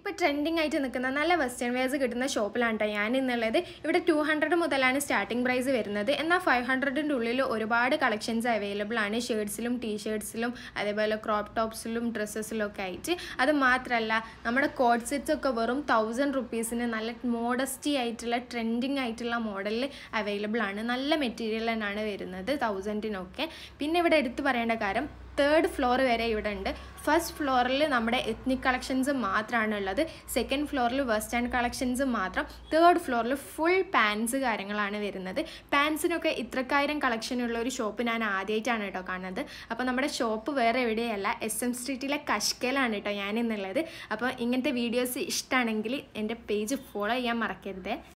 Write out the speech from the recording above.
ഇപ്പോൾ ട്രെൻഡിങ് ആയിട്ട് നിൽക്കുന്ന നല്ല വെസ്റ്റേൺ വെയർസ് കിട്ടുന്ന ഷോപ്പിലാണ് കേട്ടോ ഞാൻ ഇന്നുള്ളത് ഇവിടെ ടു ഹൺഡ്രഡ് മുതലാണ് സ്റ്റാർട്ടിംഗ് പ്രൈസ് വരുന്നത് എന്നാൽ ഫൈവ് ഹൺഡ്രഡിൻ്റെ ഉള്ളിൽ ഒരുപാട് കളക്ഷൻസ് അവൈലബിൾ ആണ് ഷർട്ട്സിലും ടീഷർട്ട്സിലും അതേപോലെ ക്രോപ്പ് ടോപ്സിലും ഡ്രസ്സസിലും ഒക്കെ ആയിട്ട് അത് മാത്രമല്ല നമ്മുടെ കോഡ് സെറ്റ്സ് ഒക്കെ വെറും തൗസൻഡ് റുപ്പീസിന് നല്ല മോഡസ്റ്റി ആയിട്ടുള്ള ട്രെൻഡിങ് ആയിട്ടുള്ള മോഡലിൽ അവൈലബിൾ ആണ് നല്ല മെറ്റീരിയൽ തന്നെയാണ് വരുന്നത് തൗസൻഡിനൊക്കെ പിന്നെ ഇവിടെ എടുത്തു പറയേണ്ട കാര്യം തേർഡ് ഫ്ലോർ വരെ ഇവിടെ ഉണ്ട് ഫസ്റ്റ് ഫ്ലോറിൽ നമ്മുടെ എത്നിക് കളക്ഷൻസ് മാത്രമാണ് ഉള്ളത് സെക്കൻഡ് ഫ്ലോറിൽ വെസ്റ്റേൺ കളക്ഷൻസ് മാത്രം തേർഡ് ഫ്ലോറിൽ ഫുൾ പാൻസ് കാര്യങ്ങളാണ് വരുന്നത് പാൻസിനൊക്കെ ഇത്രക്കായിരം കളക്ഷനുള്ള ഒരു ഷോപ്പ് ഞാൻ ആദ്യമായിട്ടാണ് കേട്ടോ കാണുന്നത് അപ്പോൾ നമ്മുടെ ഷോപ്പ് വേറെ എവിടെയല്ല എസ് എം സ്ട്രീറ്റിലെ കഷ്കലാണ് കേട്ടോ ഞാൻ ഇന്നുള്ളത് അപ്പോൾ ഇങ്ങനത്തെ വീഡിയോസ് ഇഷ്ടമാണെങ്കിൽ എൻ്റെ പേജ് ഫോളോ ചെയ്യാൻ മറക്കരുത്